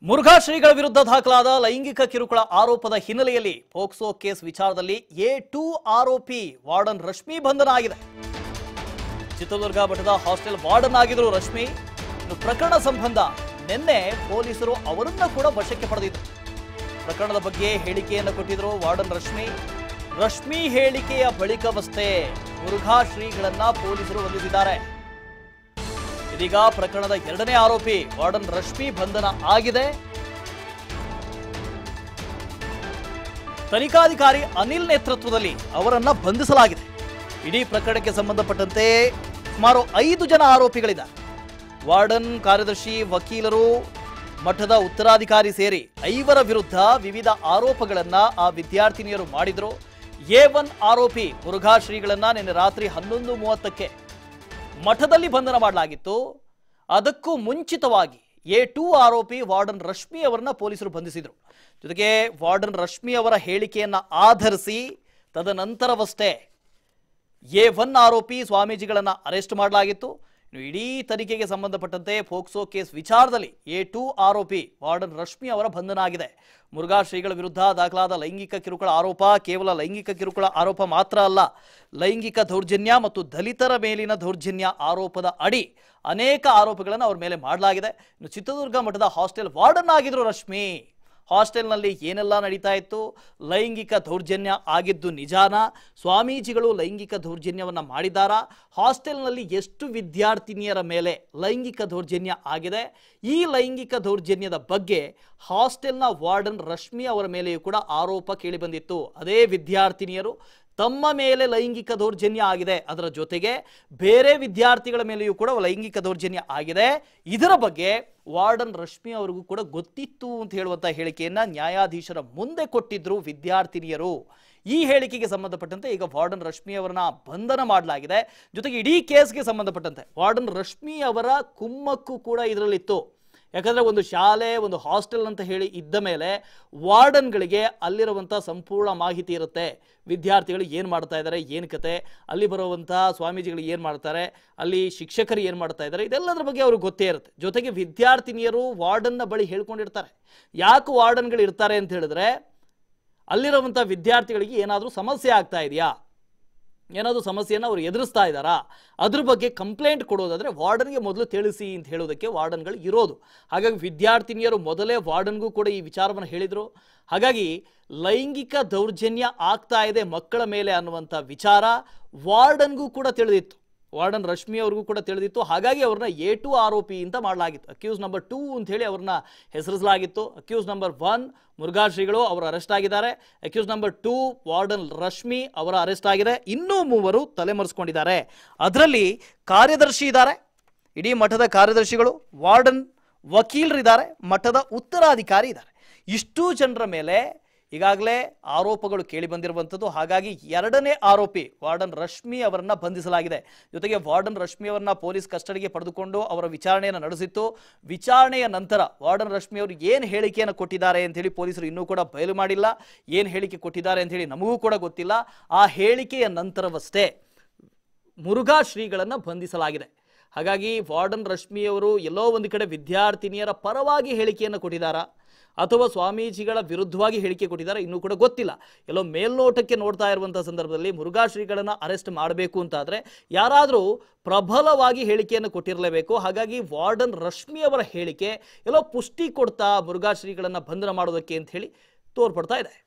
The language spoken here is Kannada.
ಮುರುಘಾ ಶ್ರೀಗಳ ವಿರುದ್ಧ ದಾಖಲಾದ ಲೈಂಗಿಕ ಕಿರುಕುಳ ಆರೋಪದ ಹಿನ್ನೆಲೆಯಲ್ಲಿ ಪೋಕ್ಸೋ ಕೇಸ್ ವಿಚಾರದಲ್ಲಿ ಎ ಟೂ ಆರೋಪಿ ವಾರ್ಡನ್ ರಶ್ಮಿ ಬಂಧನ ಆಗಿದೆ ಚಿತ್ರದುರ್ಗ ಮಠದ ಹಾಸ್ಟೆಲ್ ವಾರ್ಡನ್ ಆಗಿದ್ರು ರಶ್ಮಿ ಇನ್ನು ಪ್ರಕರಣ ಸಂಬಂಧ ನಿನ್ನೆ ಪೊಲೀಸರು ಅವರನ್ನ ಕೂಡ ವಶಕ್ಕೆ ಪಡೆದಿದ್ರು ಪ್ರಕರಣದ ಬಗ್ಗೆ ಹೇಳಿಕೆಯನ್ನು ಕೊಟ್ಟಿದ್ರು ವಾರ್ಡನ್ ರಶ್ಮಿ ರಶ್ಮಿ ಹೇಳಿಕೆಯ ಬಳಿಕವಷ್ಟೇ ಮುರುಘಾ ಶ್ರೀಗಳನ್ನ ಪೊಲೀಸರು ಬಂಧಿಸಿದ್ದಾರೆ ಇದೀಗ ಪ್ರಕರಣದ ಎರಡನೇ ಆರೋಪಿ ವಾರ್ಡನ್ ರಶ್ಮಿ ಬಂಧನ ಆಗಿದೆ ತನಿಖಾಧಿಕಾರಿ ಅನಿಲ್ ನೇತೃತ್ವದಲ್ಲಿ ಅವರನ್ನ ಬಂಧಿಸಲಾಗಿದೆ ಇಡೀ ಪ್ರಕರಣಕ್ಕೆ ಸಂಬಂಧಪಟ್ಟಂತೆ ಸುಮಾರು ಐದು ಜನ ಆರೋಪಿಗಳಿದ್ದಾರೆ ವಾರ್ಡನ್ ಕಾರ್ಯದರ್ಶಿ ವಕೀಲರು ಮಠದ ಉತ್ತರಾಧಿಕಾರಿ ಸೇರಿ ಐವರ ವಿರುದ್ಧ ವಿವಿಧ ಆರೋಪಗಳನ್ನ ಆ ವಿದ್ಯಾರ್ಥಿನಿಯರು ಮಾಡಿದ್ರು ಎ ಒನ್ ಆರೋಪಿ ಮುರುಘಾ ಶ್ರೀಗಳನ್ನ ನಿನ್ನೆ ರಾತ್ರಿ ಹನ್ನೊಂದು ಮೂವತ್ತಕ್ಕೆ ಮಠದಲ್ಲಿ ಬಂಧನ ಮಾಡಲಾಗಿತ್ತು ಅದಕ್ಕೂ ಮುಂಚಿತವಾಗಿ ಎ ಟೂ ಆರೋಪಿ ವಾರ್ಡನ್ ರಶ್ಮಿ ಅವರನ್ನ ಪೊಲೀಸರು ಬಂಧಿಸಿದರು ಜೊತೆಗೆ ವಾರ್ಡನ್ ರಶ್ಮಿ ಅವರ ಹೇಳಿಕೆಯನ್ನ ಆಧರಿಸಿ ತದನಂತರವಷ್ಟೇ ಎ ಒನ್ ಆರೋಪಿ ಸ್ವಾಮೀಜಿಗಳನ್ನ ಅರೆಸ್ಟ್ ಮಾಡಲಾಗಿತ್ತು ಇನ್ನು ಇಡೀ ತನಿಖೆಗೆ ಸಂಬಂಧಪಟ್ಟಂತೆ ಫೋಕ್ಸೋ ಕೇಸ್ ವಿಚಾರದಲ್ಲಿ ಎ ಟೂ ಆರೋಪಿ ವಾರ್ಡನ್ ರಶ್ಮಿ ಅವರ ಬಂಧನ ಆಗಿದೆ ಮುರುಘಾ ಶ್ರೀಗಳ ವಿರುದ್ಧ ದಾಖಲಾದ ಲೈಂಗಿಕ ಕಿರುಕುಳ ಆರೋಪ ಕೇವಲ ಲೈಂಗಿಕ ಕಿರುಕುಳ ಆರೋಪ ಮಾತ್ರ ಅಲ್ಲ ಲೈಂಗಿಕ ದೌರ್ಜನ್ಯ ಮತ್ತು ದಲಿತರ ಮೇಲಿನ ದೌರ್ಜನ್ಯ ಆರೋಪದ ಅಡಿ ಅನೇಕ ಆರೋಪಗಳನ್ನು ಅವ್ರ ಮೇಲೆ ಮಾಡಲಾಗಿದೆ ಇನ್ನು ಚಿತ್ರದುರ್ಗ ಮಠದ ಹಾಸ್ಟೆಲ್ ವಾರ್ಡನ್ ಆಗಿದ್ರು ರಶ್ಮಿ ಹಾಸ್ಟೆಲ್ನಲ್ಲಿ ಏನೆಲ್ಲ ನಡೀತಾ ಇತ್ತು ಲೈಂಗಿಕ ದೌರ್ಜನ್ಯ ಆಗಿದ್ದು ನಿಜಾನ ಸ್ವಾಮೀಜಿಗಳು ಲೈಂಗಿಕ ದೌರ್ಜನ್ಯವನ್ನು ಮಾಡಿದ್ದಾರಾ ಹಾಸ್ಟೆಲ್ನಲ್ಲಿ ಎಷ್ಟು ವಿದ್ಯಾರ್ಥಿನಿಯರ ಮೇಲೆ ಲೈಂಗಿಕ ದೌರ್ಜನ್ಯ ಆಗಿದೆ ಈ ಲೈಂಗಿಕ ದೌರ್ಜನ್ಯದ ಬಗ್ಗೆ ಹಾಸ್ಟೆಲ್ನ ವಾರ್ಡನ್ ರಶ್ಮಿ ಅವರ ಮೇಲೆಯೂ ಕೂಡ ಆರೋಪ ಕೇಳಿಬಂದಿತ್ತು ಅದೇ ವಿದ್ಯಾರ್ಥಿನಿಯರು ತಮ್ಮ ಮೇಲೆ ಲೈಂಗಿಕ ದೌರ್ಜನ್ಯ ಆಗಿದೆ ಅದರ ಜೊತೆಗೆ ಬೇರೆ ವಿದ್ಯಾರ್ಥಿಗಳ ಮೇಲೆಯೂ ಕೂಡ ಲೈಂಗಿಕ ದೌರ್ಜನ್ಯ ಆಗಿದೆ ಇದರ ಬಗ್ಗೆ ವಾರ್ಡನ್ ರಶ್ಮಿ ಅವರಿಗೂ ಕೂಡ ಗೊತ್ತಿತ್ತು ಅಂತ ಹೇಳುವಂತ ಹೇಳಿಕೆಯನ್ನ ನ್ಯಾಯಾಧೀಶರ ಮುಂದೆ ಕೊಟ್ಟಿದ್ರು ವಿದ್ಯಾರ್ಥಿನಿಯರು ಈ ಹೇಳಿಕೆಗೆ ಸಂಬಂಧಪಟ್ಟಂತೆ ಈಗ ವಾರ್ಡನ್ ರಶ್ಮಿ ಅವರನ್ನ ಬಂಧನ ಮಾಡಲಾಗಿದೆ ಜೊತೆಗೆ ಇಡೀ ಕೇಸ್ಗೆ ಸಂಬಂಧಪಟ್ಟಂತೆ ವಾರ್ಡನ್ ರಶ್ಮಿ ಅವರ ಕುಮ್ಮಕ್ಕು ಕೂಡ ಇದರಲ್ಲಿತ್ತು ಯಾಕಂದ್ರೆ ಒಂದು ಶಾಲೆ ಒಂದು ಹಾಸ್ಟೆಲ್ ಅಂತ ಹೇಳಿ ಇದ್ದ ಮೇಲೆ ವಾರ್ಡನ್ಗಳಿಗೆ ಅಲ್ಲಿರುವಂಥ ಸಂಪೂರ್ಣ ಮಾಹಿತಿ ಇರುತ್ತೆ ವಿದ್ಯಾರ್ಥಿಗಳು ಏನು ಮಾಡ್ತಾ ಇದ್ದಾರೆ ಏನು ಕತೆ ಅಲ್ಲಿ ಬರುವಂಥ ಸ್ವಾಮೀಜಿಗಳು ಏನು ಮಾಡ್ತಾರೆ ಅಲ್ಲಿ ಶಿಕ್ಷಕರು ಏನು ಮಾಡ್ತಾ ಇದ್ದಾರೆ ಇದೆಲ್ಲದರ ಬಗ್ಗೆ ಅವ್ರಿಗೆ ಗೊತ್ತೇ ಇರುತ್ತೆ ಜೊತೆಗೆ ವಿದ್ಯಾರ್ಥಿನಿಯರು ವಾರ್ಡನ್ನ ಬಳಿ ಹೇಳ್ಕೊಂಡಿರ್ತಾರೆ ಯಾಕೆ ವಾರ್ಡನ್ಗಳು ಇರ್ತಾರೆ ಅಂತ ಹೇಳಿದ್ರೆ ಅಲ್ಲಿರುವಂಥ ವಿದ್ಯಾರ್ಥಿಗಳಿಗೆ ಏನಾದರೂ ಸಮಸ್ಯೆ ಆಗ್ತಾ ಇದೆಯಾ ಏನಾದರೂ ಸಮಸ್ಯೆಯನ್ನು ಅವರು ಎದುರಿಸ್ತಾ ಇದ್ದಾರಾ ಅದ್ರ ಬಗ್ಗೆ ಕಂಪ್ಲೇಂಟ್ ಕೊಡೋದಾದ್ರೆ ವಾರ್ಡನ್ಗೆ ಮೊದಲು ತಿಳಿಸಿ ಅಂತ ಹೇಳೋದಕ್ಕೆ ವಾರ್ಡನ್ಗಳು ಇರೋದು ಹಾಗಾಗಿ ವಿದ್ಯಾರ್ಥಿನಿಯರು ಮೊದಲೇ ವಾರ್ಡನ್ಗೂ ಕೂಡ ಈ ವಿಚಾರವನ್ನು ಹೇಳಿದರು ಹಾಗಾಗಿ ಲೈಂಗಿಕ ದೌರ್ಜನ್ಯ ಆಗ್ತಾ ಇದೆ ಮಕ್ಕಳ ಮೇಲೆ ಅನ್ನುವಂಥ ವಿಚಾರ ವಾರ್ಡನ್ಗೂ ಕೂಡ ತಿಳಿದಿತ್ತು ವಾರ್ಡನ್ ರಶ್ಮಿ ಅವ್ರಿಗೂ ಕೂಡ ತಿಳಿದಿತ್ತು ಹಾಗಾಗಿ ಅವ್ರನ್ನ ಎ ಟು ಆರೋಪಿ ಅಂತ ಮಾಡಲಾಗಿತ್ತು ಅಕ್ಯೂಸ್ ನಂಬರ್ ಟೂ ಅಂತ ಹೇಳಿ ಅವ್ರನ್ನ ಹೆಸರಿಸಲಾಗಿತ್ತು ಅಕ್ಯೂಸ್ ನಂಬರ್ ಒನ್ ಮುರುಘಾ ಶ್ರೀಗಳು ಅವರು ಅರೆಸ್ಟ್ ಆಗಿದ್ದಾರೆ accuse number two warden Rashmi ಅವರ ಅರೆಸ್ಟ್ ಆಗಿದೆ ಇನ್ನೂ ಮೂವರು ತಲೆಮರೆಸ್ಕೊಂಡಿದ್ದಾರೆ ಅದರಲ್ಲಿ ಕಾರ್ಯದರ್ಶಿ ಇದ್ದಾರೆ ಇಡೀ ಮಠದ ಕಾರ್ಯದರ್ಶಿಗಳು ವಾರ್ಡನ್ ವಕೀಲರಿದ್ದಾರೆ ಮಠದ ಉತ್ತರಾಧಿಕಾರಿ ಇದ್ದಾರೆ ಇಷ್ಟೂ ಜನರ ಮೇಲೆ ಈಗಾಗಲೇ ಆರೋಪಗಳು ಕೇಳಿ ಬಂದಿರುವಂಥದ್ದು ಹಾಗಾಗಿ ಎರಡನೇ ಆರೋಪಿ ವಾರ್ಡನ್ ರಶ್ಮಿ ಅವರನ್ನ ಬಂಧಿಸಲಾಗಿದೆ ಜೊತೆಗೆ ವಾರ್ಡನ್ ರಶ್ಮಿ ಅವರನ್ನ ಪೊಲೀಸ್ ಕಸ್ಟಡಿಗೆ ಪಡೆದುಕೊಂಡು ಅವರ ವಿಚಾರಣೆಯನ್ನು ನಡೆಸಿತ್ತು ವಿಚಾರಣೆಯ ನಂತರ ವಾರ್ಡನ್ ರಶ್ಮಿ ಅವರು ಏನು ಹೇಳಿಕೆಯನ್ನು ಕೊಟ್ಟಿದ್ದಾರೆ ಅಂತ ಹೇಳಿ ಪೊಲೀಸರು ಇನ್ನೂ ಕೂಡ ಬಯಲು ಮಾಡಿಲ್ಲ ಏನು ಹೇಳಿಕೆ ಕೊಟ್ಟಿದ್ದಾರೆ ಅಂತ ಹೇಳಿ ನಮಗೂ ಕೂಡ ಗೊತ್ತಿಲ್ಲ ಆ ಹೇಳಿಕೆಯ ನಂತರವಷ್ಟೇ ಮುರುಘಾ ಶ್ರೀಗಳನ್ನು ಬಂಧಿಸಲಾಗಿದೆ ಹಾಗಾಗಿ ವಾರ್ಡನ್ ರಶ್ಮಿಯವರು ಎಲ್ಲೋ ಒಂದು ಕಡೆ ವಿದ್ಯಾರ್ಥಿನಿಯರ ಪರವಾಗಿ ಹೇಳಿಕೆಯನ್ನು ಕೊಟ್ಟಿದ್ದಾರಾ ಅಥವಾ ಸ್ವಾಮೀಜಿಗಳ ವಿರುದ್ಧವಾಗಿ ಹೇಳಿಕೆ ಕೊಟ್ಟಿದ್ದಾರೆ ಇನ್ನೂ ಕೂಡ ಗೊತ್ತಿಲ್ಲ ಎಲ್ಲೋ ಮೇಲ್ನೋಟಕ್ಕೆ ನೋಡ್ತಾ ಇರುವಂಥ ಸಂದರ್ಭದಲ್ಲಿ ಮುರುಘಾ ಶ್ರೀಗಳನ್ನು ಅರೆಸ್ಟ್ ಮಾಡಬೇಕು ಅಂತಾದರೆ ಯಾರಾದರೂ ಪ್ರಬಲವಾಗಿ ಹೇಳಿಕೆಯನ್ನು ಕೊಟ್ಟಿರಲೇಬೇಕು ಹಾಗಾಗಿ ವಾರ್ಡನ್ ರಶ್ಮಿ ಅವರ ಹೇಳಿಕೆ ಎಲ್ಲೋ ಪುಷ್ಟಿ ಕೊಡ್ತಾ ಮುರುಘಾ ಶ್ರೀಗಳನ್ನು ಬಂಧನ ಮಾಡೋದಕ್ಕೆ ಅಂತ ಹೇಳಿ ತೋರ್ಪಡ್ತಾ ಇದೆ